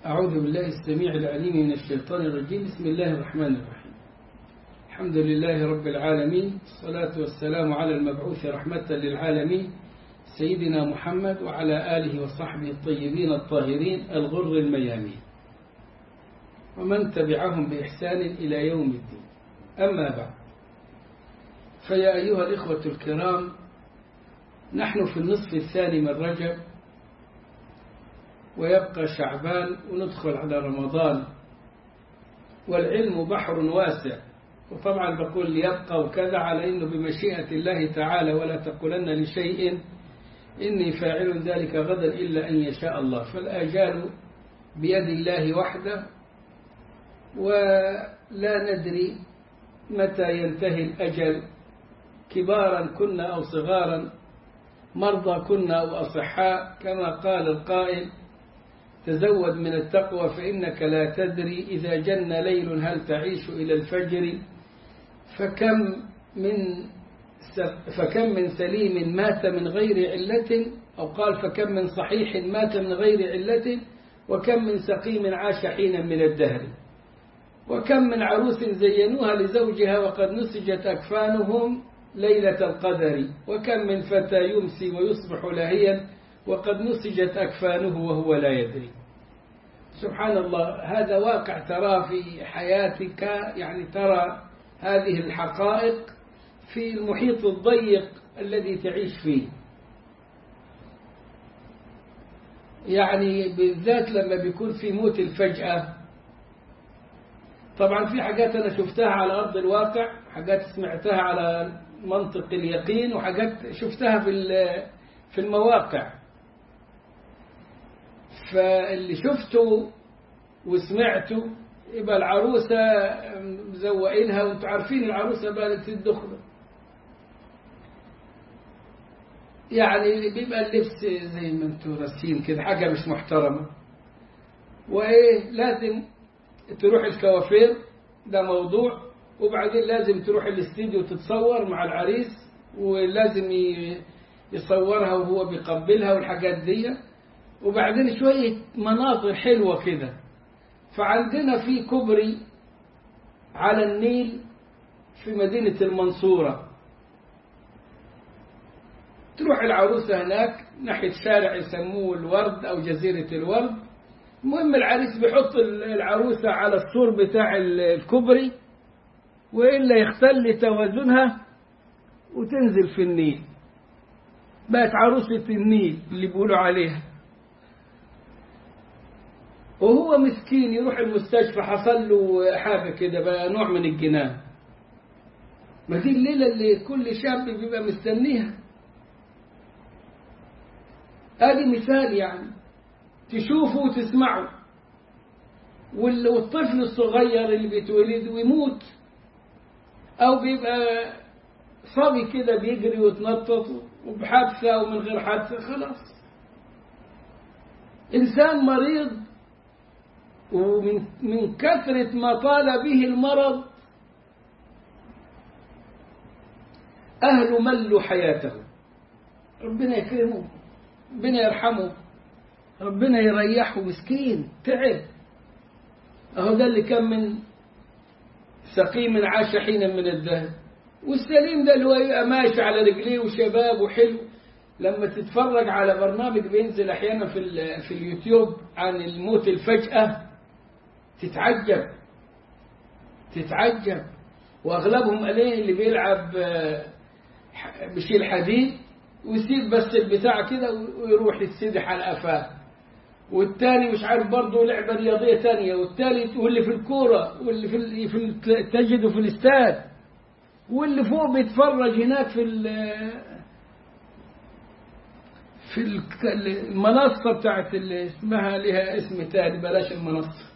أعوذ بالله السميع العليم من الشيطان الرجيم بسم الله الرحمن الرحيم الحمد لله رب العالمين الصلاة والسلام على المبعوث رحمة للعالمين سيدنا محمد وعلى آله وصحبه الطيبين الطاهرين الغر الميامين ومن تبعهم بإحسان إلى يوم الدين أما بعد فيا أيها الإخوة الكرام نحن في النصف الثاني من رجب ويبقى شعبان وندخل على رمضان والعلم بحر واسع وطبعا بقول ليبقى وكذا على أنه بمشيئة الله تعالى ولا تقولن لشيء إني فاعل ذلك غدا إلا أن يشاء الله فالآجال بيد الله وحده ولا ندري متى ينتهي الأجل كبارا كنا أو صغارا مرضى كنا أو أصحاء كما قال القائل تزود من التقوى فإنك لا تدري إذا جن ليل هل تعيش إلى الفجر فكم من فكم من سليم مات من غير علة أو قال فكم من صحيح مات من غير علة وكم من سقيم عاش حينا من الدهر وكم من عروس زينوها لزوجها وقد نسجت أكفانهم ليلة القدر وكم من فتى يمسي ويصبح لاهيا وقد نسجت أكفانه وهو لا يدري سبحان الله هذا واقع ترى في حياتك يعني ترى هذه الحقائق في المحيط الضيق الذي تعيش فيه يعني بالذات لما بيكون في موت الفجأة طبعا في حاجات أنا شفتها على أرض الواقع حاجات سمعتها على منطق اليقين وحاجات شفتها في في المواقع فاللي شفته وسمعته يبقى العروسة مزوقينها وانتم عارفين العروسة بالت الدخلة يعني بيبقى اللبس زي ما انتم راسين كده حاجة مش محترمة وايه لازم تروح الكوافير ده موضوع وبعدين لازم تروح الاستديو تتصور مع العريس ولازم يصورها وهو بيقبلها والحاجات دي وبعدين شوية مناظر حلوة كده فعندنا في كوبري على النيل في مدينة المنصورة تروح العروسة هناك ناحية شارع يسموه الورد أو جزيرة الورد المهم العريس بيحط العروسة على السور بتاع الكوبري وإلا يختل توازنها وتنزل في النيل بقت عروسة النيل اللي بيقولوا عليها وهو مسكين يروح المستشفى حصل له حاجة كده بقى نوع من الجنان ما دي الليلة اللي كل شاب بيبقى مستنيها ادي مثال يعني تشوفه وتسمعه والطفل الصغير اللي بيتولد ويموت او بيبقى صبي كده بيجري ويتنطط وبحادثة او من غير حادثة خلاص انسان مريض ومن من كثرة ما طال به المرض أهل ملوا حياته ربنا يكرمه ربنا يرحمه ربنا يريحه مسكين تعب أهو ده اللي كان من سقيم عاش حينا من الدهر والسليم ده اللي هو يبقى ماشي على رجليه وشباب وحلو لما تتفرج على برنامج بينزل أحيانا في, في اليوتيوب عن الموت الفجأة تتعجب تتعجب واغلبهم قالين اللي بيلعب بشيل حديد ويسيب بس البتاع كده ويروح يتسدح على قفاه والتاني مش عارف برضه لعبه رياضيه تانية والتالت واللي في الكوره واللي في, في تجده في الاستاد واللي فوق بيتفرج هناك في في المنصه بتاعت اللي اسمها لها اسم تاني بلاش المنصه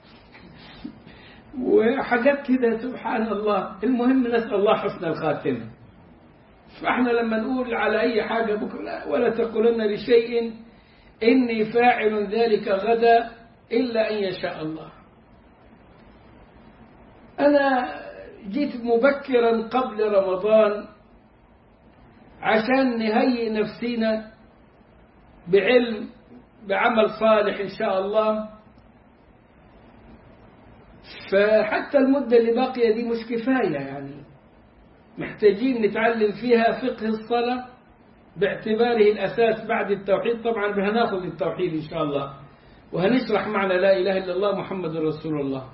وحاجات كده سبحان الله المهم نسأل الله حسن الخاتمة فاحنا لما نقول على أي حاجة بكرة لا ولا تقولن لشيء إني فاعل ذلك غدا إلا أن يشاء الله أنا جيت مبكرا قبل رمضان عشان نهيئ نفسينا بعلم بعمل صالح إن شاء الله فحتى المدة اللي باقية دي مش كفاية يعني محتاجين نتعلم فيها فقه الصلاة باعتباره الأساس بعد التوحيد طبعا هناخذ التوحيد إن شاء الله وهنشرح معنى لا إله إلا الله محمد رسول الله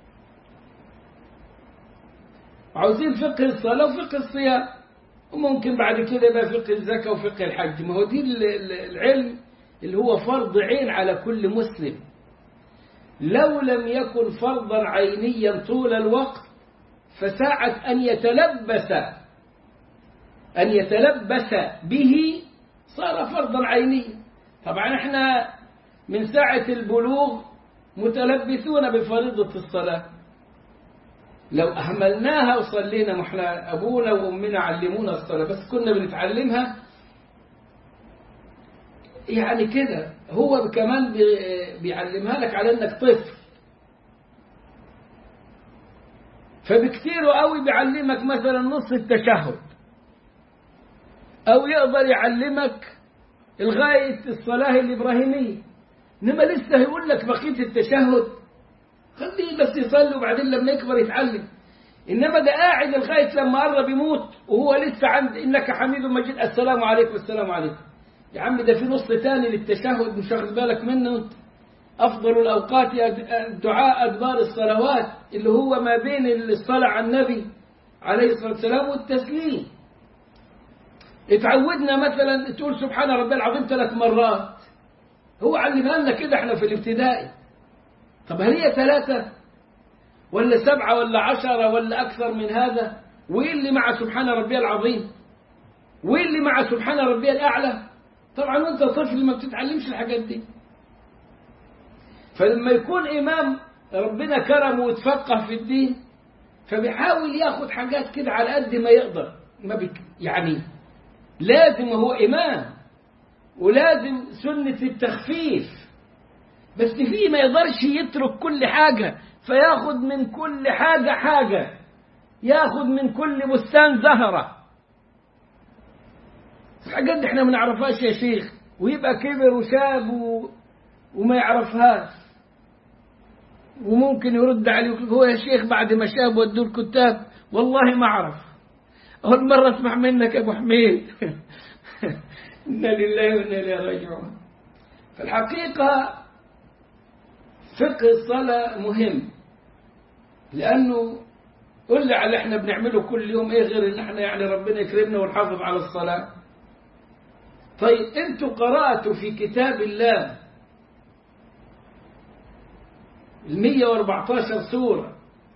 عاوزين فقه الصلاة وفقه الصيام وممكن بعد كده يبقى فقه الزكاة وفقه الحج ما هو دي العلم اللي هو فرض عين على كل مسلم لو لم يكن فرضا عينيا طول الوقت فساعة أن يتلبس أن يتلبس به صار فرضا عينيا طبعا احنا من ساعة البلوغ متلبسون بفريضة الصلاة لو أهملناها وصلينا ما احنا أبونا وأمنا علمونا الصلاة بس كنا بنتعلمها يعني كده هو كمان بيعلمها لك على انك طفل فبكثير قوي بيعلمك مثلا نص التشهد او يقدر يعلمك لغاية الصلاة الإبراهيمية إنما لسه هيقول لك بقية التشهد خليه بس يصلي وبعدين لما يكبر يتعلم إنما ده قاعد لغاية لما قرب يموت وهو لسه عند إنك حميد مجيد السلام عليكم السلام عليكم يا عم ده في نص تاني للتشهد مش واخد بالك منه انت أفضل الأوقات دعاء أدبار الصلوات اللي هو ما بين الصلاة على النبي عليه الصلاة والسلام والتسليم اتعودنا مثلا تقول سبحان ربي العظيم ثلاث مرات هو علمها لنا كده احنا في الابتدائي طب هل هي ثلاثة ولا سبعة ولا عشرة ولا أكثر من هذا وإيه اللي مع سبحان ربي العظيم وإيه اللي مع سبحان ربي الأعلى طبعا وانت طفل ما بتتعلمش الحاجات دي فلما يكون إمام ربنا كرمه وتفقه في الدين فبيحاول ياخد حاجات كده على قد ما يقدر ما بك يعني لازم هو إمام ولازم سنة التخفيف بس فيه ما يقدرش يترك كل حاجة فياخد من كل حاجة حاجة ياخد من كل بستان زهرة الحاجات دي احنا ما نعرفهاش يا شيخ ويبقى كبر وشاب و... وما يعرفهاش وممكن يرد عليه هو يا شيخ بعد ما شاب ودوا الكتاب والله ما اعرف اول مره اسمع منك يا ابو حميد انا لله وانا اليه راجعون فالحقيقه فقه الصلاه مهم لانه قل لي على احنا بنعمله كل يوم ايه غير ان احنا يعني ربنا يكرمنا ونحافظ على الصلاه طيب انتوا قراتوا في كتاب الله المية واربعتاشر سورة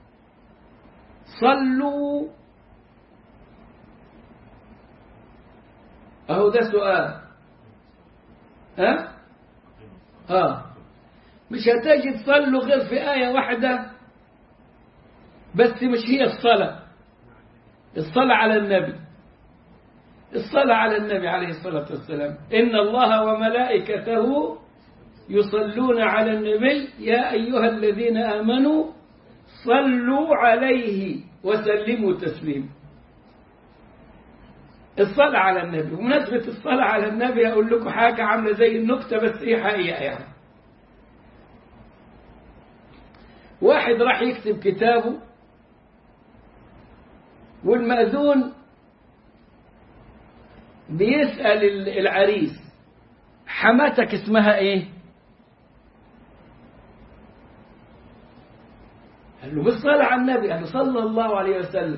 صلوا اهو ده سؤال ها اه مش هتجد صلوا غير في آية واحدة بس مش هي الصلاة الصلاة على النبي الصلاة على النبي عليه الصلاة والسلام إن الله وملائكته يصلون على النبي يا أيها الذين آمنوا صلوا عليه وسلموا تسليما الصلاة على النبي بمناسبة الصلاة على النبي أقول لكم حاجة عاملة زي النكتة بس إيه حقيقة يعني واحد راح يكتب كتابه والمأذون بيسأل العريس حماتك اسمها ايه قال له بالصلاة على النبي قال له صلى الله عليه وسلم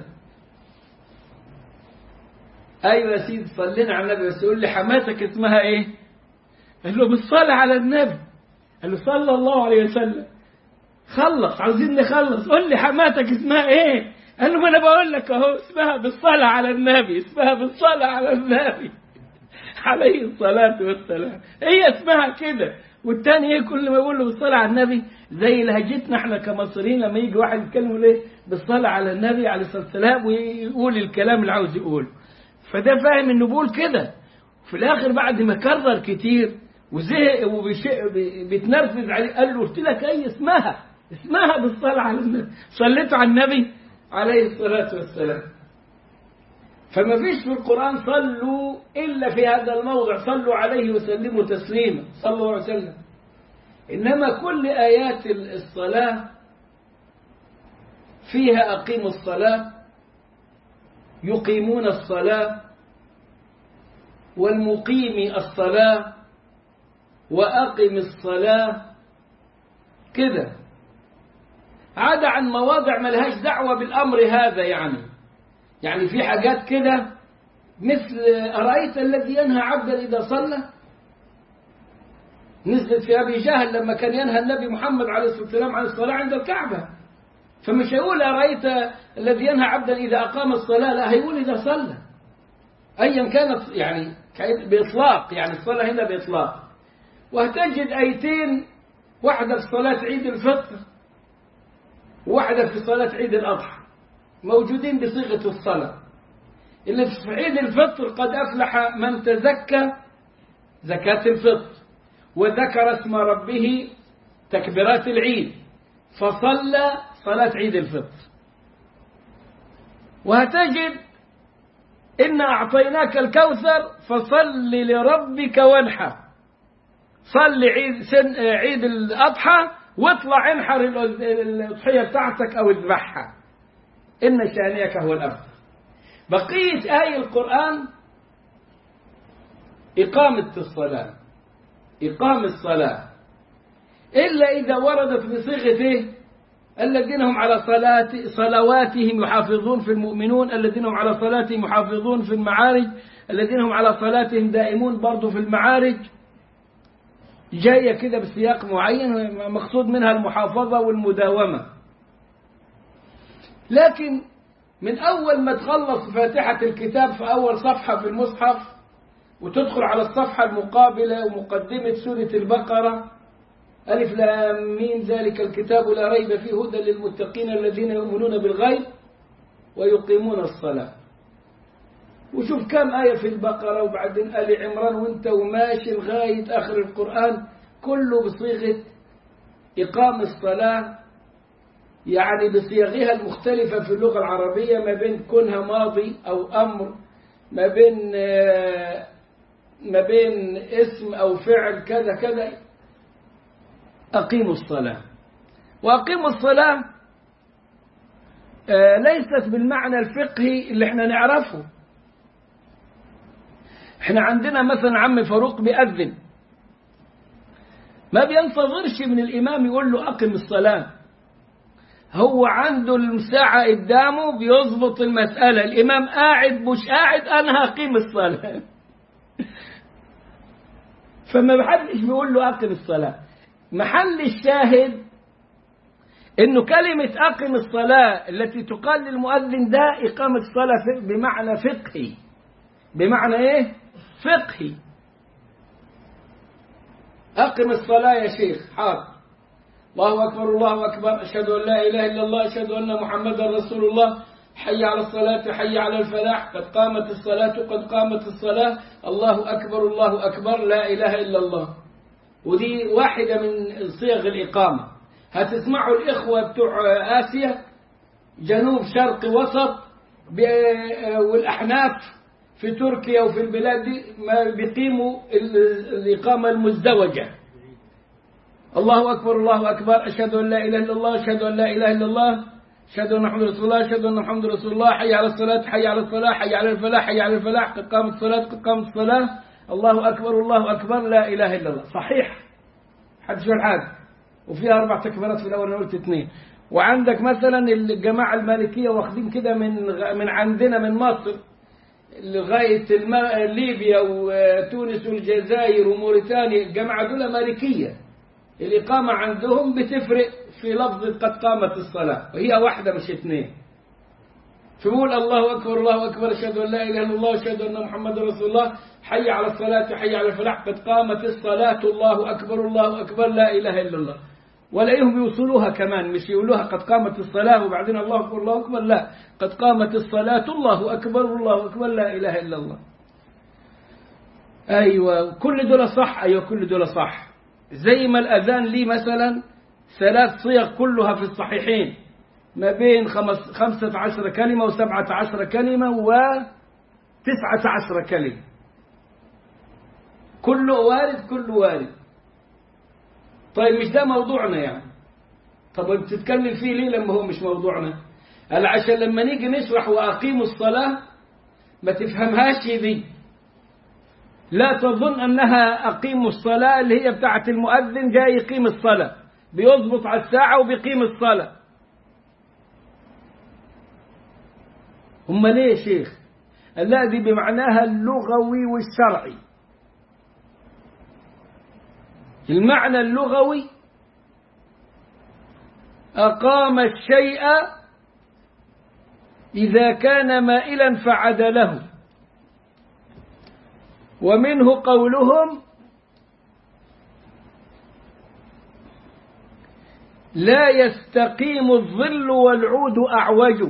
ايوه يا سيدي صلينا على النبي بس يقول لي حماتك اسمها ايه قال له بالصلاة على النبي قال له صلى الله عليه وسلم خلص عاوزين نخلص قول لي حماتك اسمها ايه قال له ما انا بقول لك اهو اسمها بالصلاة على النبي اسمها بالصلاة على النبي عليه الصلاة والسلام هي اسمها كده والتاني ايه كل ما يقول له بالصلاة على النبي زي لهجتنا احنا كمصريين لما يجي واحد يتكلم يقول ايه بالصلاة على النبي عليه الصلاة والسلام ويقول الكلام اللي عاوز يقوله فده فاهم انه بيقول كده في الاخر بعد ما كرر كتير وزهق وبيتنرفز عليه قال له قلت لك اي اسمها اسمها بالصلاة على النبي صليت على النبي عليه الصلاة والسلام فما فيش في القرآن صلوا إلا في هذا الموضع صلوا عليه وسلموا تسليما صلى الله عليه وسلم إنما كل آيات الصلاة فيها أقيموا الصلاة يقيمون الصلاة والمقيم الصلاة وأقم الصلاة كده عدا عن مواضع ملهاش دعوة بالأمر هذا يعني يعني في حاجات كده مثل أرأيت الذي ينهى عبدا إذا صلى نزلت في أبي جهل لما كان ينهى النبي محمد عليه الصلاة والسلام عن الصلاة عند الكعبة فمش هيقول أرأيت الذي ينهى عبدا إذا أقام الصلاة لا هيقول إذا صلى أيا كانت يعني بإطلاق يعني الصلاة هنا بإطلاق وهتجد أيتين واحدة في صلاة عيد الفطر وواحدة في صلاة عيد الأضحى موجودين بصيغة الصلاة اللي في عيد الفطر قد أفلح من تزكى زكاة الفطر وذكر اسم ربه تكبيرات العيد فصلى صلاة عيد الفطر وهتجد إن أعطيناك الكوثر فصل لربك وانحر صل عيد, سن عيد الأضحى واطلع انحر الأضحية بتاعتك أو اذبحها إن شانئك هو الأبتر بقية آية القرآن إقامة الصلاة إقام الصلاة إلا إذا وردت بصيغة إيه؟ الذين هم على صلاة صلواتهم يحافظون في المؤمنون الذين هم على صلاتهم يحافظون في المعارج الذين هم على صلاتهم دائمون برضو في المعارج جاية كده بسياق معين مقصود منها المحافظة والمداومة لكن من أول ما تخلص فاتحة الكتاب في أول صفحة في المصحف وتدخل على الصفحة المقابلة ومقدمة سورة البقرة ألف لام مين ذلك الكتاب لا ريب فيه هدى للمتقين الذين يؤمنون بالغيب ويقيمون الصلاة وشوف كم آية في البقرة وبعدين آل عمران وانت وماشي لغاية آخر القرآن كله بصيغة إقام الصلاة يعني بصيغها المختلفة في اللغة العربية ما بين كونها ماضي أو أمر ما بين ما بين اسم أو فعل كذا كذا أقيموا الصلاة وأقيموا الصلاة ليست بالمعنى الفقهي اللي احنا نعرفه احنا عندنا مثلا عم فاروق بيأذن ما بينتظرش من الإمام يقول له أقم الصلاة هو عنده الساعة قدامه بيظبط المسألة الإمام قاعد مش قاعد أنا هقيم الصلاة فما حدش بيقول له أقم الصلاة محل الشاهد انه كلمة اقم الصلاة التي تقال للمؤذن ده اقامة الصلاة بمعنى فقهي بمعنى ايه فقهي اقم الصلاة يا شيخ حاضر الله اكبر الله اكبر اشهد ان لا اله الا الله اشهد ان محمدا رسول الله حي على الصلاة حي على الفلاح قد قامت الصلاة قد قامت الصلاة الله أكبر الله أكبر لا إله إلا الله ودي واحدة من صيغ الإقامة هتسمعوا الإخوة بتوع آسيا جنوب شرق وسط والأحناف في تركيا وفي البلاد دي ما بيقيموا الإقامة المزدوجة الله أكبر الله أكبر أشهد أن لا إله إلا الله أشهد أن لا إله إلا الله أشهد أن محمد رسول الله أشهد أن محمد رسول الله حي على الصلاة حي على الصلاة حي على الفلاح حي على الفلاح قد قامت الصلاة قد قامت الصلاة الله أكبر الله أكبر لا إله إلا الله صحيح حد شو حاجة وفيها أربع تكبيرات في الأول أنا قلت اثنين وعندك مثلا الجماعة المالكية واخدين كده من من عندنا من مصر لغاية ليبيا وتونس والجزائر وموريتانيا الجماعة دول مالكية الإقامة عندهم بتفرق في لفظ قد قامت الصلاة وهي واحدة مش اثنين فبقول الله أكبر الله أكبر أشهد أن لا إله إلا الله أشهد أن محمد رسول الله حي على الصلاة حي على الفلاح قد قامت الصلاة الله أكبر الله أكبر لا إله إلا الله ولاقيهم يوصلوها كمان مش يقولوها قد قامت الصلاة وبعدين الله أكبر الله أكبر لا قد قامت الصلاة الله أكبر الله أكبر لا إله إلا الله أيوة كل دول صح أيوة كل دول صح زي ما الأذان لي مثلا ثلاث صيغ كلها في الصحيحين ما بين خمس خمسة عشر كلمة وسبعة عشر كلمة وتسعة عشر كلمة كله وارد كله وارد طيب مش ده موضوعنا يعني طب بتتكلم فيه ليه لما هو مش موضوعنا قال عشان لما نيجي نشرح وأقيموا الصلاة ما تفهمهاش دي لا تظن أنها أقيموا الصلاة اللي هي بتاعة المؤذن جاي يقيم الصلاة بيضبط على الساعة وبيقيم الصلاة هم ليه يا شيخ قال لا دي بمعناها اللغوي والشرعي المعنى اللغوي أقام الشيء إذا كان مائلا فعدله ومنه قولهم لا يستقيم الظل والعود أعوج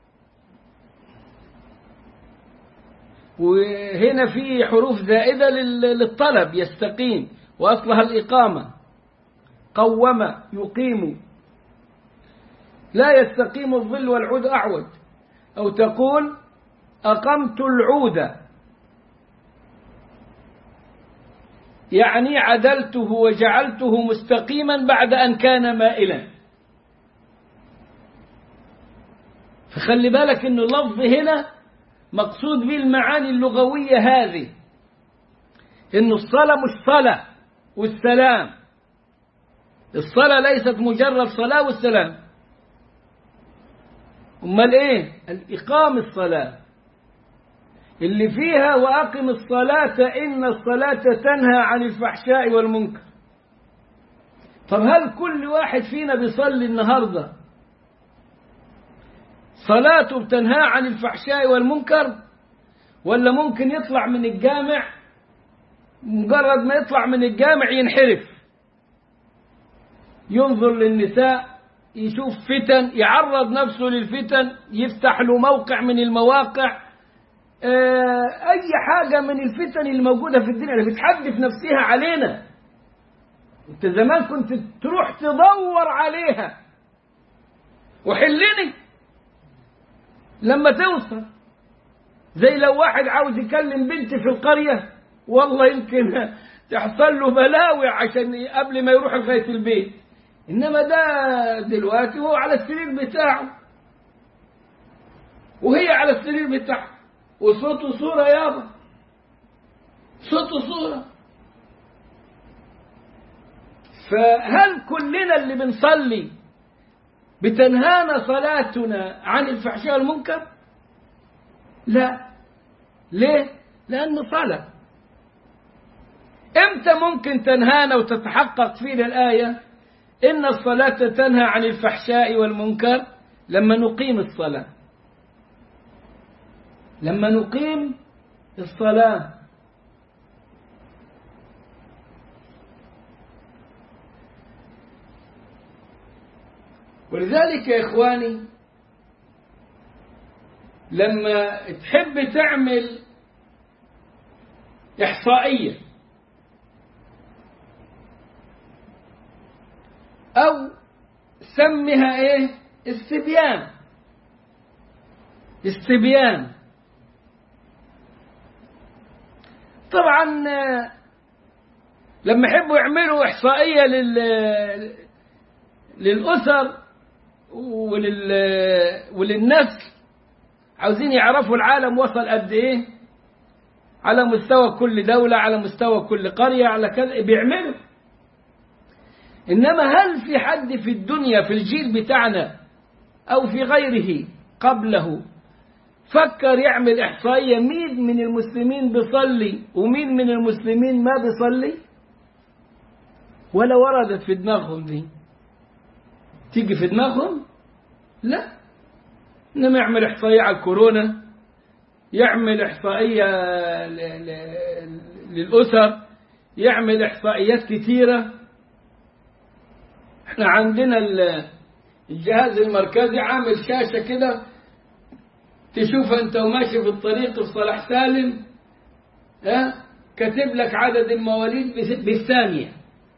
وهنا في حروف زائدة للطلب يستقيم وأصلها الإقامة قوم يقيم لا يستقيم الظل والعود أعوج أو تقول أقمت العود يعني عدلته وجعلته مستقيما بعد أن كان مائلا فخلي بالك أن اللفظ هنا مقصود به المعاني اللغوية هذه أن الصلاة مش صلاة والسلام الصلاة ليست مجرد صلاة والسلام أمال إيه الإقام الصلاة اللي فيها وأقم الصلاة إن الصلاة تنهى عن الفحشاء والمنكر طب هل كل واحد فينا بيصلي النهاردة صلاته بتنهى عن الفحشاء والمنكر ولا ممكن يطلع من الجامع مجرد ما يطلع من الجامع ينحرف ينظر للنساء يشوف فتن يعرض نفسه للفتن يفتح له موقع من المواقع أي حاجة من الفتن الموجودة في الدنيا اللي بتحدف نفسها علينا أنت زمان كنت تروح تدور عليها وحلني لما توصل زي لو واحد عاوز يكلم بنت في القرية والله يمكن تحصل له بلاوي عشان قبل ما يروح لغاية البيت إنما ده دلوقتي هو على السرير بتاعه وهي على السرير بتاعها وصوته صورة يابا صوته صورة فهل كلنا اللي بنصلي بتنهانا صلاتنا عن الفحشاء والمنكر لا ليه لأنه صلاة امتى ممكن تنهانا وتتحقق فينا الآية إن الصلاة تنهى عن الفحشاء والمنكر لما نقيم الصلاة لما نقيم الصلاة ولذلك يا إخواني لما تحب تعمل إحصائية أو سمها إيه استبيان استبيان طبعا لما يحبوا يعملوا إحصائية لل للأسر ولل وللنسل عاوزين يعرفوا العالم وصل قد إيه على مستوى كل دولة على مستوى كل قرية على كذا بيعملوا إنما هل في حد في الدنيا في الجيل بتاعنا أو في غيره قبله فكر يعمل إحصائية مين من المسلمين بيصلي ومين من المسلمين ما بيصلي ولا وردت في دماغهم دي تيجي في دماغهم لا إنما يعمل إحصائية على الكورونا يعمل إحصائية للأسر يعمل إحصائيات كثيرة احنا عندنا الجهاز المركزي عامل شاشة كده تشوف انت وماشي في الطريق في صلاح سالم ها كاتب لك عدد المواليد بالثانية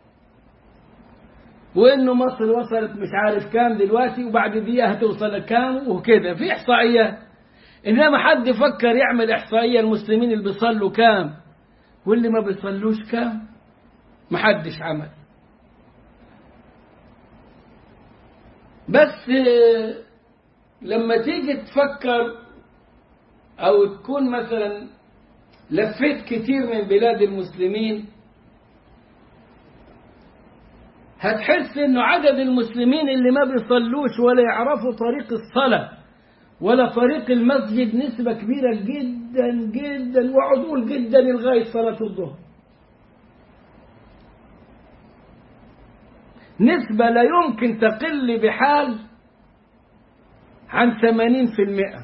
وانه مصر وصلت مش عارف كام دلوقتي وبعد دقيقة هتوصل كام وكده في احصائيات انما حد يفكر يعمل احصائية المسلمين اللي بيصلوا كام واللي ما بيصلوش كام محدش عمل بس لما تيجي تفكر أو تكون مثلا لفيت كتير من بلاد المسلمين هتحس انه عدد المسلمين اللي ما بيصلوش ولا يعرفوا طريق الصلاة ولا طريق المسجد نسبة كبيرة جدا جدا وعدول جدا لغاية صلاة الظهر نسبة لا يمكن تقل بحال عن ثمانين في المئة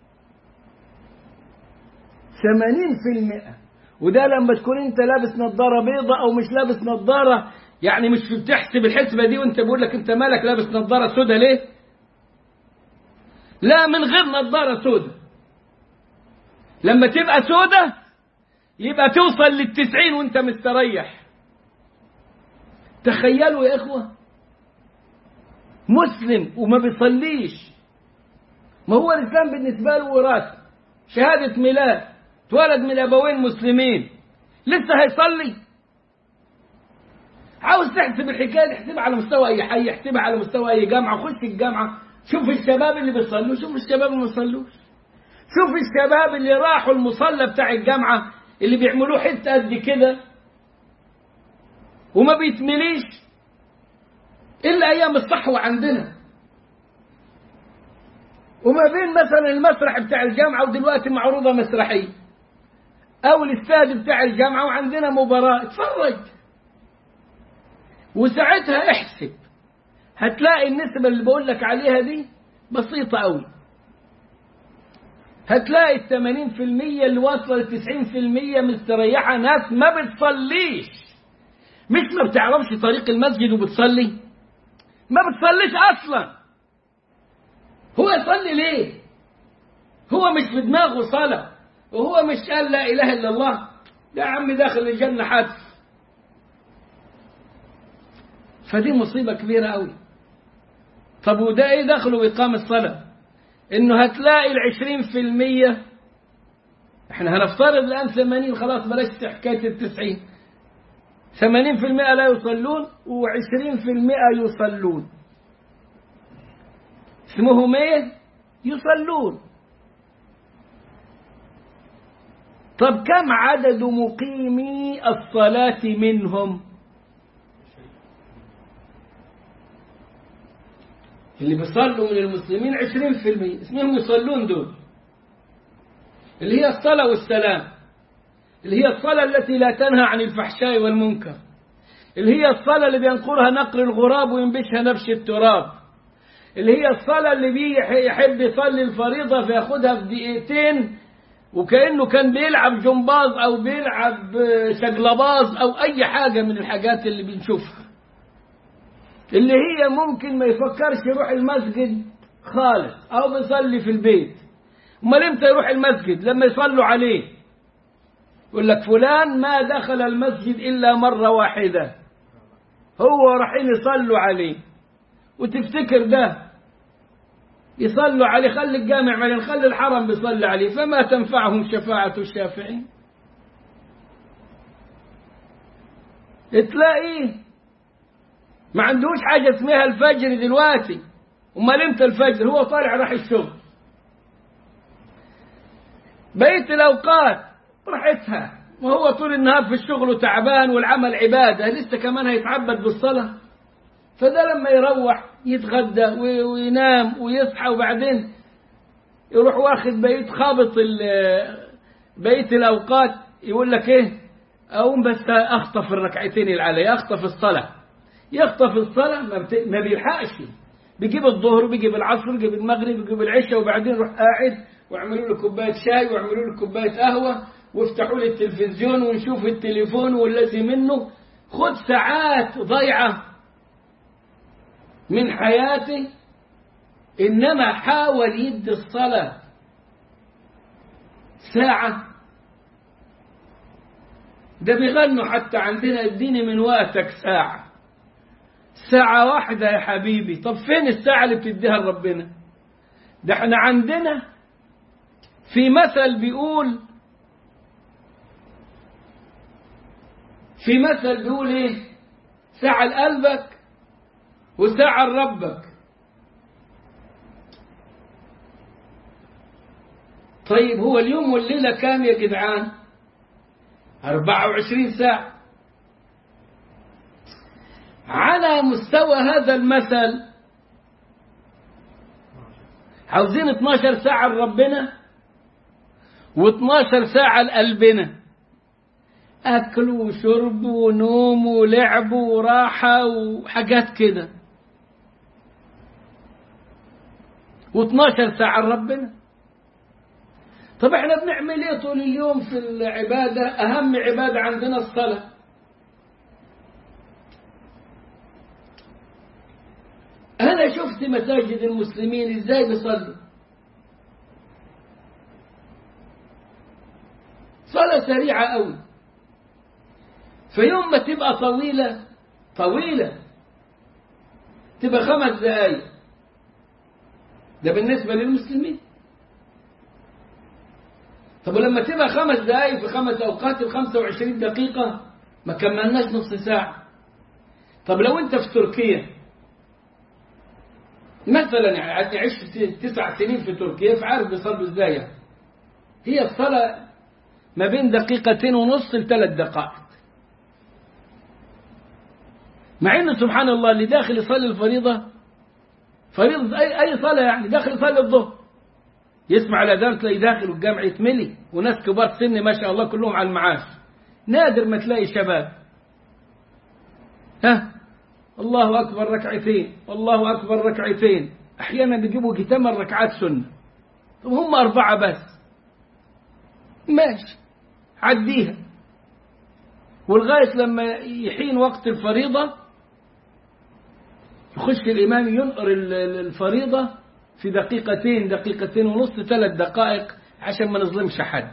ثمانين في المئة وده لما تكون انت لابس نظارة بيضة او مش لابس نظارة يعني مش بتحسب الحسبة دي وانت بقول لك انت مالك لابس نظارة سودة ليه لا من غير نظارة سودة لما تبقى سودة يبقى توصل للتسعين وانت مستريح تخيلوا يا اخوة مسلم وما بيصليش ما هو الاسلام بالنسبة له وراثة شهادة ميلاد اتولد من ابوين مسلمين لسه هيصلي عاوز تحسب الحكايه دي احسبها على مستوى اي حي احسبها على مستوى اي جامعه خش الجامعه شوف الشباب اللي بيصلوا شوف الشباب اللي ما بيصلوش شوف الشباب اللي راحوا المصلى بتاع الجامعه اللي بيعملوه حته قد كده وما بيتمليش الا ايام الصحوه عندنا وما بين مثلا المسرح بتاع الجامعه ودلوقتي معروضه مسرحيه او الاستاد بتاع الجامعه وعندنا مباراه اتفرج وساعتها احسب هتلاقي النسبة اللي بقول لك عليها دي بسيطة قوي هتلاقي الثمانين في المية اللي واصلة للتسعين في المية مستريحة ناس ما بتصليش مش ما بتعرفش طريق المسجد وبتصلي ما بتصليش أصلا هو يصلي ليه هو مش في دماغه صلاة وهو مش قال لا إله إلا الله ده يا عم داخل الجنة حتف فدي مصيبة كبيرة قوي طب وده ايه دخله بإقام الصلاة انه هتلاقي العشرين في المية احنا هنفترض الآن ثمانين خلاص بلاش حكاية التسعين ثمانين في المئة لا يصلون وعشرين في المئة يصلون اسمهم ايه يصلون طب كم عدد مقيمي الصلاة منهم اللي بيصلوا من المسلمين عشرين في المية اسمهم يصلون دول اللي هي الصلاة والسلام اللي هي الصلاة التي لا تنهى عن الفحشاء والمنكر اللي هي الصلاة اللي بينقرها نقر الغراب وينبشها نبش التراب اللي هي الصلاة اللي بيحب يصلي الفريضة فياخدها في دقيقتين وكأنه كان بيلعب جمباز أو بيلعب شجلباز أو أي حاجة من الحاجات اللي بنشوفها اللي هي ممكن ما يفكرش يروح المسجد خالص أو بيصلي في البيت امال امتى يروح المسجد لما يصلوا عليه يقول لك فلان ما دخل المسجد إلا مرة واحدة هو رايحين يصلوا عليه وتفتكر ده يصلوا عليه خلي الجامع بعدين خلي الحرم بيصلي عليه فما تنفعهم شفاعة الشافعين تلاقيه ما عندوش حاجة اسمها الفجر دلوقتي امال امتى الفجر هو طالع راح الشغل بقية الأوقات راحتها وهو طول النهار في الشغل وتعبان والعمل عبادة لسه كمان هيتعبد بالصلاة فده لما يروح يتغدى وينام ويصحى وبعدين يروح واخد بقية خابط بقية الأوقات يقول لك إيه أقوم بس أخطف الركعتين اللي علي أخطف الصلاة يخطف الصلاة ما بيلحقش بيجيب الظهر وبيجيب العصر وبيجيب المغرب وبيجيب العشاء وبعدين يروح قاعد واعملوا له كوباية شاي واعملوا له كوباية قهوة وافتحوا لي التلفزيون ونشوف التليفون والذي منه خد ساعات ضيعة من حياته إنما حاول يدي الصلاة ساعة ده بيغنوا حتى عندنا اديني من وقتك ساعة ساعة واحدة يا حبيبي طب فين الساعة اللي بتديها لربنا ده احنا عندنا في مثل بيقول في مثل بيقول ايه ساعة لقلبك وساعة لربك طيب هو اليوم والليلة كام يا جدعان 24 ساعة على مستوى هذا المثل عاوزين 12 ساعة لربنا و12 ساعة لقلبنا أكل وشرب ونوم ولعب وراحة وحاجات كده و12 ساعة لربنا طب احنا بنعمل ايه طول اليوم في العبادة أهم عبادة عندنا الصلاة أنا شفت مساجد المسلمين إزاي بيصلوا صلاة سريعة أوي فيوم ما تبقى طويلة طويلة تبقى خمس دقايق ده بالنسبة للمسلمين طب ولما تبقى خمس دقايق في خمس أوقات الخمسة وعشرين دقيقة ما كملناش نص ساعة طب لو أنت في تركيا مثلا يعني عشت تسع سنين في تركيا فعارف بيصلوا ازاي يعني. هي الصلاة ما بين دقيقتين ونص لثلاث دقائق مع ان سبحان الله اللي داخل يصلي الفريضة فريضة أي, أي صلاة يعني داخل يصلي الظهر يسمع الأذان تلاقي داخل والجامع يتملي وناس كبار سن ما شاء الله كلهم على المعاش نادر ما تلاقي شباب ها الله أكبر ركعتين والله أكبر ركعتين أحيانا بيجيبوا ثمان ركعات سنة طب هم أربعة بس ماشي عديها ولغاية لما يحين وقت الفريضة يخش الإمام ينقر الفريضة في دقيقتين دقيقتين ونص ثلاث دقائق عشان ما نظلمش حد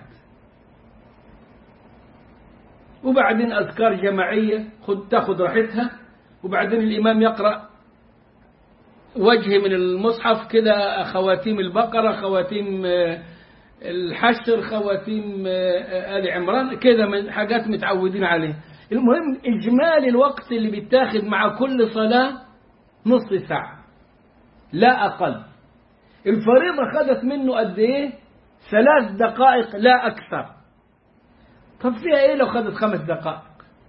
وبعدين أذكار جماعية خد تاخد راحتها وبعدين الإمام يقرأ وجه من المصحف كده خواتيم البقرة خواتيم الحشر خواتيم آل عمران كده من حاجات متعودين عليها المهم إجمالي الوقت اللي بيتاخد مع كل صلاة نص ساعة لا أقل الفريضة خدت منه قد إيه ثلاث دقائق لا أكثر طب فيها إيه لو خدت خمس دقائق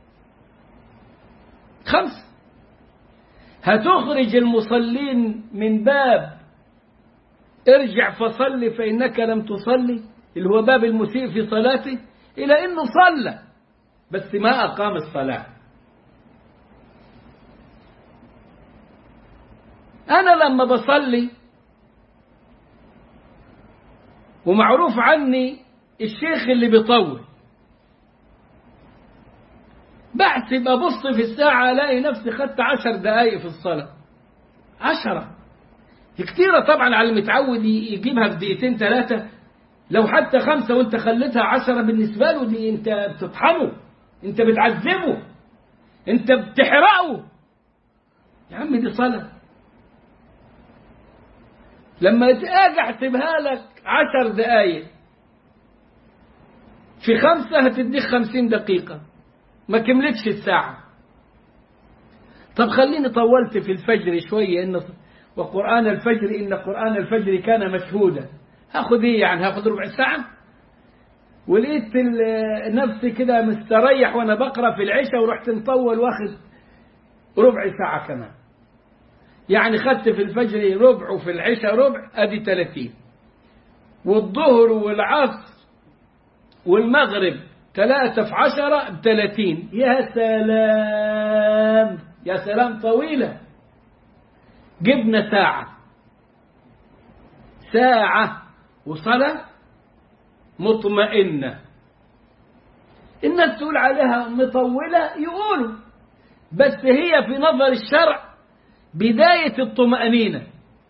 خمس هتخرج المصلين من باب ارجع فصلي فإنك لم تصلي اللي هو باب المسيء في صلاته إلى أنه صلى بس ما أقام الصلاة أنا لما بصلي ومعروف عني الشيخ اللي بيطول بحسب أبص في الساعة ألاقي نفسي خدت عشر دقايق في الصلاة عشرة كتيرة طبعا على المتعود يجيبها في دقيقتين ثلاثة لو حتى خمسة وانت خليتها عشرة بالنسبة له دي انت بتطحنه انت بتعذبه انت بتحرقه يا عم دي صلاة لما اجي احسبها لك عشر دقايق في خمسة هتديك خمسين دقيقة ما كملتش الساعة طب خليني طولت في الفجر شوية إن وقرآن الفجر إن قرآن الفجر كان مشهودا هاخد إيه يعني هاخد ربع ساعة ولقيت نفسي كده مستريح وأنا بقرأ في العشاء ورحت مطول واخد ربع ساعة كمان يعني خدت في الفجر ربع وفي العشاء ربع أدي 30 والظهر والعصر والمغرب ثلاثة في عشرة بثلاثين يا سلام يا سلام طويلة جبنا ساعة ساعة وصلاة مطمئنة الناس تقول عليها مطولة يقولوا بس هي في نظر الشرع بداية الطمأنينة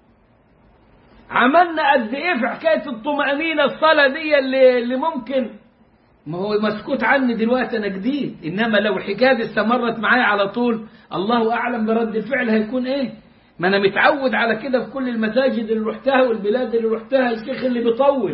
عملنا قد ايه في حكاية الطمأنينة الصلاة دي اللي, اللي ممكن ما هو مسكوت عني دلوقتي انا جديد انما لو الحكايه دي استمرت معايا على طول الله اعلم برد الفعل هيكون ايه ما انا متعود على كده في كل المساجد اللي رحتها والبلاد اللي رحتها الشيخ اللي بيطول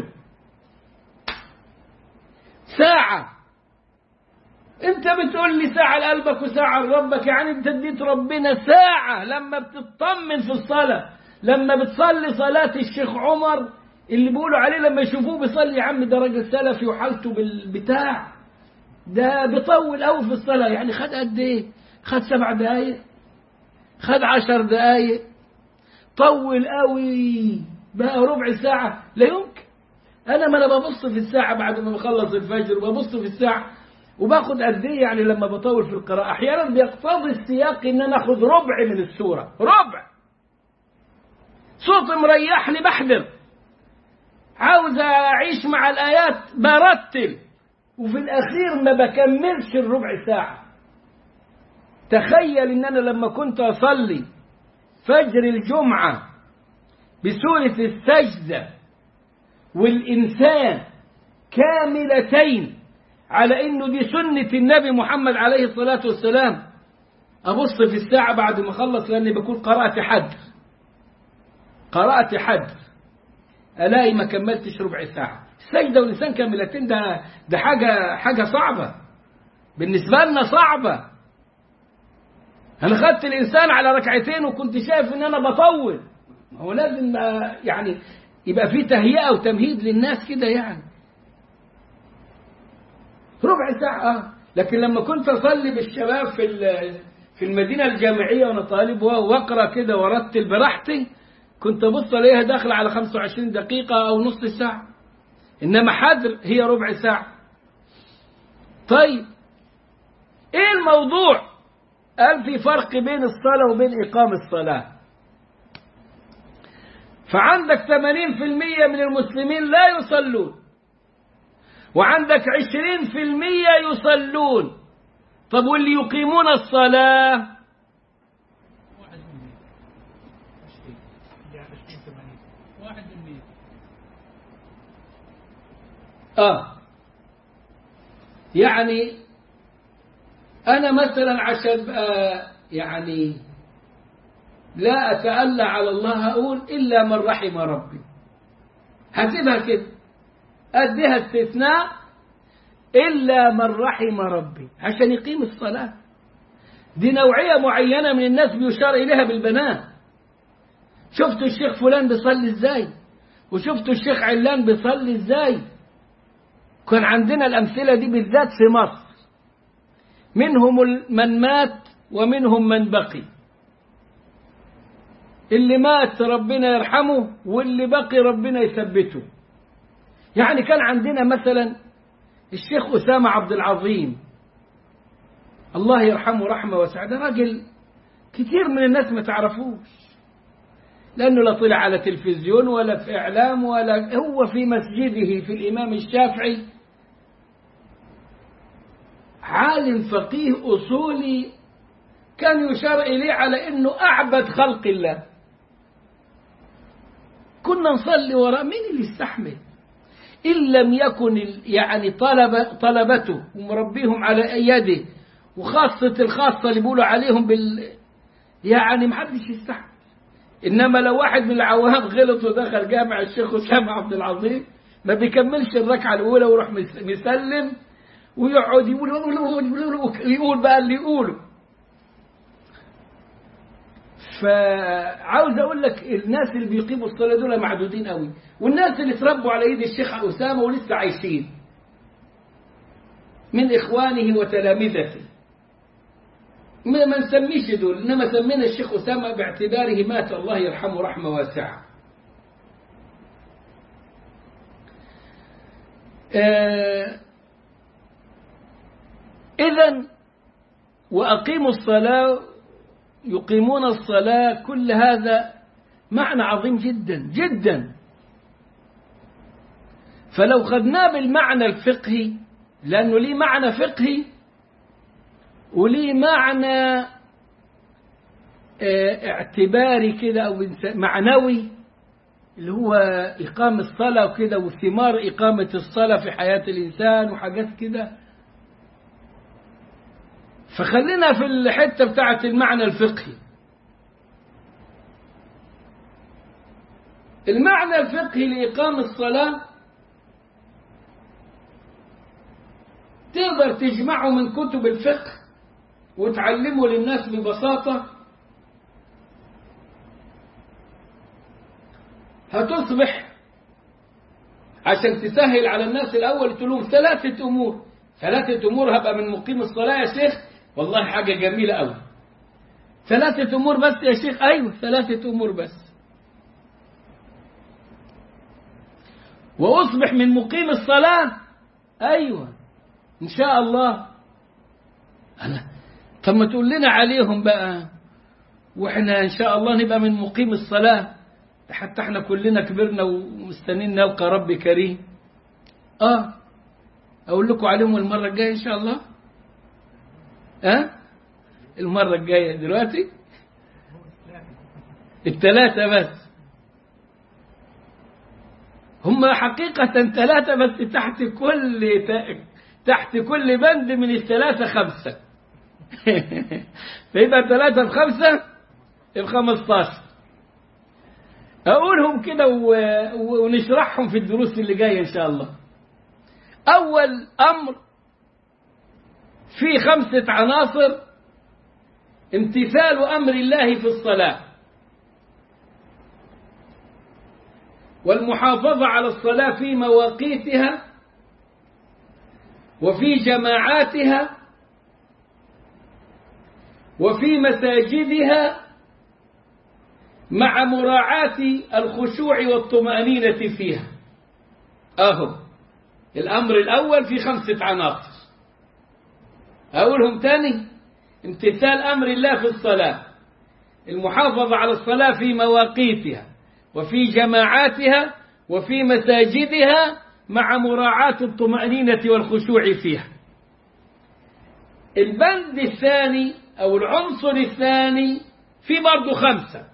ساعة انت بتقول لي ساعة لقلبك وساعة لربك يعني انت اديت ربنا ساعة لما بتطمن في الصلاة لما بتصلي صلاة الشيخ عمر اللي بيقولوا عليه لما يشوفوه بيصلي يا عم ده راجل سلفي وحالته بالبتاع ده بيطول قوي في الصلاة يعني خد قد ايه خد سبع دقايق خد عشر دقايق طول قوي بقى ربع ساعة لا يمكن أنا ما أنا ببص في الساعة بعد ما بخلص الفجر وببص في الساعة وباخد قد ايه يعني لما بطول في القراءة أحيانا بيقتضي السياق إن أنا آخد ربع من السورة ربع صوت مريحني بحضر عاوز أعيش مع الآيات برتل وفي الأخير ما بكملش الربع ساعة تخيل إن أنا لما كنت أصلي فجر الجمعة بسورة السجدة والإنسان كاملتين على إنه دي سنة النبي محمد عليه الصلاة والسلام أبص في الساعة بعد ما أخلص لأني بكون قرأت حد قرأت حد ألاقي ما كملتش ربع ساعة السجدة والإنسان كاملتين ده ده حاجة حاجة صعبة بالنسبة لنا صعبة أنا خدت الإنسان على ركعتين وكنت شايف إن أنا بطول هو لازم يعني يبقى في تهيئة وتمهيد للناس كده يعني ربع ساعة آه. لكن لما كنت أصلي بالشباب في في المدينة الجامعية وأنا طالب وأقرأ كده وأرتل براحتي كنت أبص ألاقيها داخلة على 25 دقيقة أو نص ساعة إنما حذر هي ربع ساعة طيب إيه الموضوع قال في فرق بين الصلاة وبين إقام الصلاة فعندك 80% من المسلمين لا يصلون وعندك 20% يصلون طب واللي يقيمون الصلاة آه يعني أنا مثلا عشان آه يعني لا أتألى على الله أقول إلا من رحم ربي هسيبها كده أديها استثناء إلا من رحم ربي عشان يقيم الصلاة دي نوعية معينة من الناس بيشار إليها بالبنات شفتوا الشيخ فلان بيصلي إزاي وشفتوا الشيخ علان بيصلي إزاي كان عندنا الأمثلة دي بالذات في مصر منهم من مات ومنهم من بقي اللي مات ربنا يرحمه واللي بقي ربنا يثبته يعني كان عندنا مثلا الشيخ أسامة عبد العظيم الله يرحمه رحمة واسعة ده راجل كتير من الناس ما تعرفوش لأنه لا طلع على تلفزيون ولا في إعلام ولا هو في مسجده في الإمام الشافعي عالم فقيه أصولي كان يشار إليه على أنه أعبد خلق الله كنا نصلي وراء مين اللي يستحمل إن لم يكن يعني طلب طلبته ومربيهم على يده وخاصة الخاصة اللي بيقولوا عليهم بال يعني محدش يستحمل إنما لو واحد من العوام غلط ودخل جامع الشيخ أسامة عبد العظيم ما بيكملش الركعة الأولى ويروح مسلم ويقعد يقول يقول بقى اللي يقوله فعاوز اقول لك الناس اللي بيقيموا الصلاه دول معدودين قوي والناس اللي اتربوا على ايد الشيخ اسامه ولسه عايشين من اخوانه وتلامذته ما ما نسميش دول انما سمينا الشيخ اسامه باعتباره مات الله يرحمه رحمه واسعه آه اذا واقيموا الصلاه يقيمون الصلاة كل هذا معنى عظيم جدا جدا فلو خدناه بالمعنى الفقهي لأنه ليه معنى فقهي وليه معنى اعتباري كده أو معنوي اللي هو إقام الصلاة وكده وثمار إقامة الصلاة في حياة الإنسان وحاجات كده فخلينا في الحتة بتاعت المعنى الفقهي المعنى الفقهي لإقام الصلاة تقدر تجمعه من كتب الفقه وتعلمه للناس ببساطة هتصبح عشان تسهل على الناس الأول تقول لهم ثلاثة أمور ثلاثة أمور هبقى من مقيم الصلاة يا شيخ والله حاجة جميلة أوي ثلاثة أمور بس يا شيخ أيوة ثلاثة أمور بس وأصبح من مقيم الصلاة أيوة إن شاء الله أنا طب ما تقول لنا عليهم بقى وإحنا إن شاء الله نبقى من مقيم الصلاة حتى إحنا كلنا كبرنا ومستنين نلقى رب كريم آه أقول لكم عليهم المرة الجاية إن شاء الله أه؟ المرة الجاية دلوقتي الثلاثة بس هم حقيقة ثلاثة بس تحت كل تحت كل بند من الثلاثة خمسة فيبقى ثلاثة بخمسة بخمستاشر أقولهم كده ونشرحهم في الدروس اللي جاية إن شاء الله أول أمر في خمسة عناصر امتثال أمر الله في الصلاة والمحافظة على الصلاة في مواقيتها وفي جماعاتها وفي مساجدها مع مراعاة الخشوع والطمأنينة فيها أهو الأمر الأول في خمسة عناصر أقولهم تاني امتثال أمر الله في الصلاة المحافظة على الصلاة في مواقيتها وفي جماعاتها وفي مساجدها مع مراعاة الطمأنينة والخشوع فيها البند الثاني أو العنصر الثاني في برضه خمسة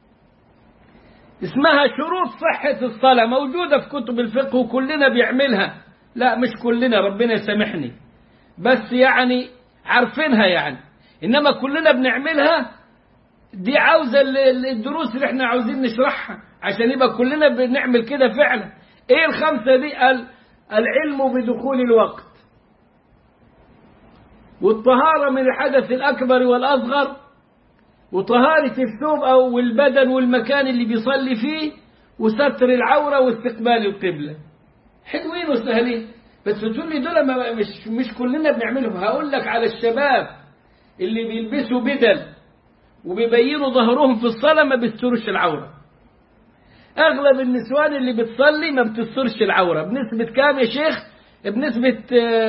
اسمها شروط صحة الصلاة موجودة في كتب الفقه وكلنا بيعملها لا مش كلنا ربنا يسامحني بس يعني عارفينها يعني إنما كلنا بنعملها دي عاوزة الدروس اللي احنا عاوزين نشرحها عشان يبقى كلنا بنعمل كده فعلا ايه الخمسة دي قال العلم بدخول الوقت والطهارة من الحدث الأكبر والأصغر وطهارة الثوب أو البدن والمكان اللي بيصلي فيه وستر العورة واستقبال القبلة حلوين وسهلين بس تقول لي دول ما مش مش كلنا بنعملهم هقول لك على الشباب اللي بيلبسوا بدل وبيبينوا ظهرهم في الصلاة ما بيستروش العورة أغلب النسوان اللي بتصلي ما بتسترش العورة بنسبة كام يا شيخ بنسبة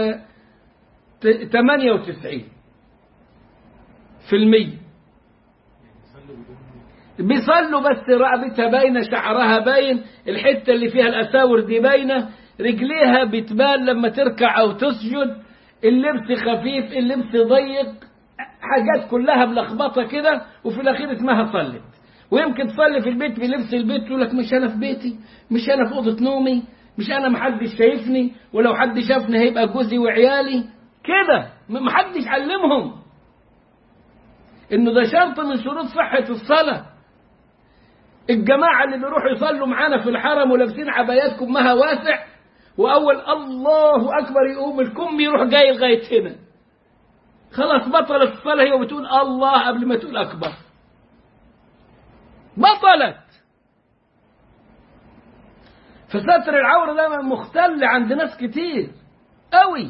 98 في المية بيصلوا بس رقبتها باينة شعرها باين الحتة اللي فيها الأساور دي باينة رجليها بتبان لما تركع أو تسجد اللبس خفيف اللبس ضيق حاجات كلها ملخبطة كده وفي الأخير اسمها صلت ويمكن تصلي في البيت بلبس البيت تقول لك مش أنا في بيتي مش أنا في أوضة نومي مش أنا محدش شايفني ولو حد شافني هيبقى جوزي وعيالي كده محدش علمهم إنه ده شرط من شروط صحة الصلاة الجماعة اللي بيروحوا يصلوا معانا في الحرم ولابسين عبايات كمها واسع وأول الله أكبر يقوم الكم يروح جاي لغاية هنا خلاص بطلت الصلاة هي وبتقول الله قبل ما تقول أكبر بطلت فستر العورة ده مختل عند ناس كتير قوي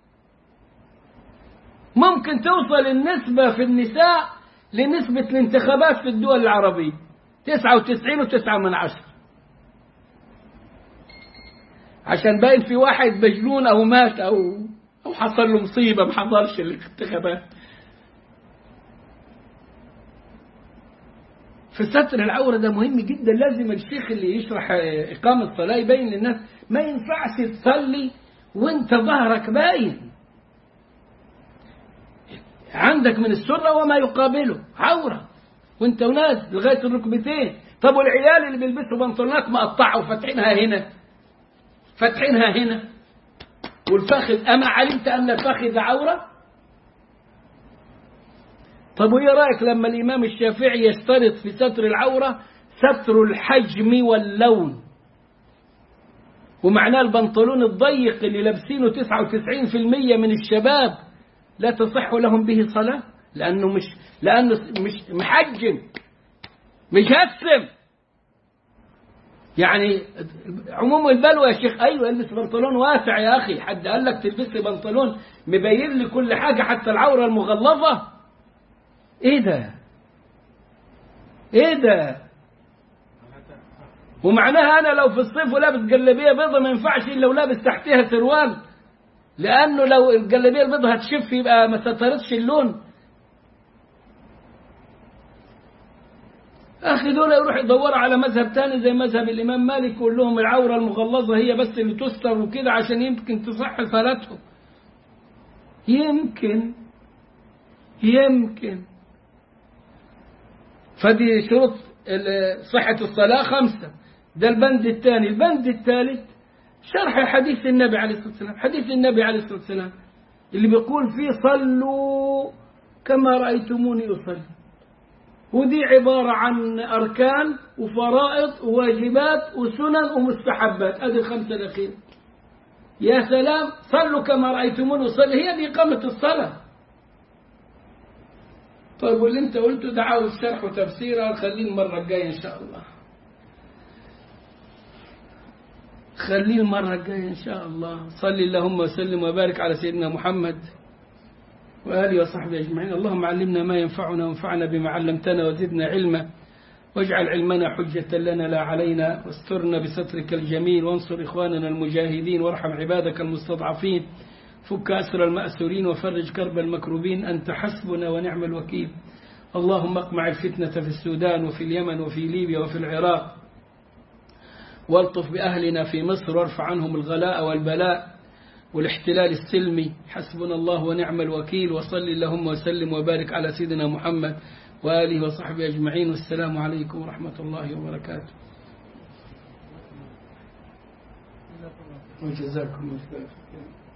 ممكن توصل النسبة في النساء لنسبة الانتخابات في الدول العربية تسعة وتسعين وتسعة من عشرة عشان باين في واحد مجنون أو مات أو أو حصل له مصيبة ما حضرش الانتخابات فستر العورة ده مهم جدا لازم الشيخ اللي يشرح إقامة الصلاة يبين للناس ما ينفعش تصلي وانت ظهرك باين عندك من السرة وما يقابله عورة وانت وناس لغاية الركبتين طب والعيال اللي بيلبسوا بنطلونات مقطعة وفاتحينها هنا فاتحينها هنا والفخذ أما علمت أن الفخذ عورة طب وإيه رأيك لما الإمام الشافعي يشترط في ستر العورة ستر الحجم واللون ومعناه البنطلون الضيق اللي لابسينه 99% من الشباب لا تصح لهم به صلاة لأنه مش لأنه مش محجم مجسم يعني عموم البلوى يا شيخ أيوة البس بنطلون واسع يا أخي حد قال لك تلبسي بنطلون مبين لي كل حاجة حتى العورة المغلظة إيه ده إيه ده ومعناها أنا لو في الصيف ولابس جلابية بيضة ما ينفعش إلا ولابس تحتها سروال لأنه لو الجلابية البيضة هتشف يبقى ما سترتش اللون أخي دول يروح يدوروا على مذهب تاني زي مذهب الإمام مالك يقول لهم العورة المغلظة هي بس اللي تستر وكده عشان يمكن تصح صلاتهم يمكن يمكن فدي شروط صحة الصلاة خمسة ده البند الثاني البند الثالث شرح حديث النبي عليه الصلاة والسلام حديث النبي عليه الصلاة والسلام اللي بيقول فيه صلوا كما رأيتموني أصلي ودي عبارة عن أركان وفرائض وواجبات وسنن ومستحبات هذه الخمسة الأخيرة يا سلام صلوا كما رأيتموني أصلي هي دي إقامة الصلاة طيب واللي انت قلته ده عاوز شرح وتفسير خليه المرة الجاية إن شاء الله خليه المرة الجاية إن شاء الله صلي اللهم وسلم وبارك على سيدنا محمد وآله وصحبه أجمعين اللهم علمنا ما ينفعنا وانفعنا بما علمتنا وزدنا علما واجعل علمنا حجة لنا لا علينا واسترنا بسترك الجميل وانصر إخواننا المجاهدين وارحم عبادك المستضعفين فك أسر المأسورين وفرج كرب المكروبين أنت حسبنا ونعم الوكيل اللهم اقمع الفتنة في السودان وفي اليمن وفي ليبيا وفي العراق والطف بأهلنا في مصر وارفع عنهم الغلاء والبلاء والاحتلال السلمي حسبنا الله ونعم الوكيل وصل اللهم وسلم وبارك على سيدنا محمد وآله وصحبه أجمعين والسلام عليكم ورحمة الله وبركاته وجزاكم الله خير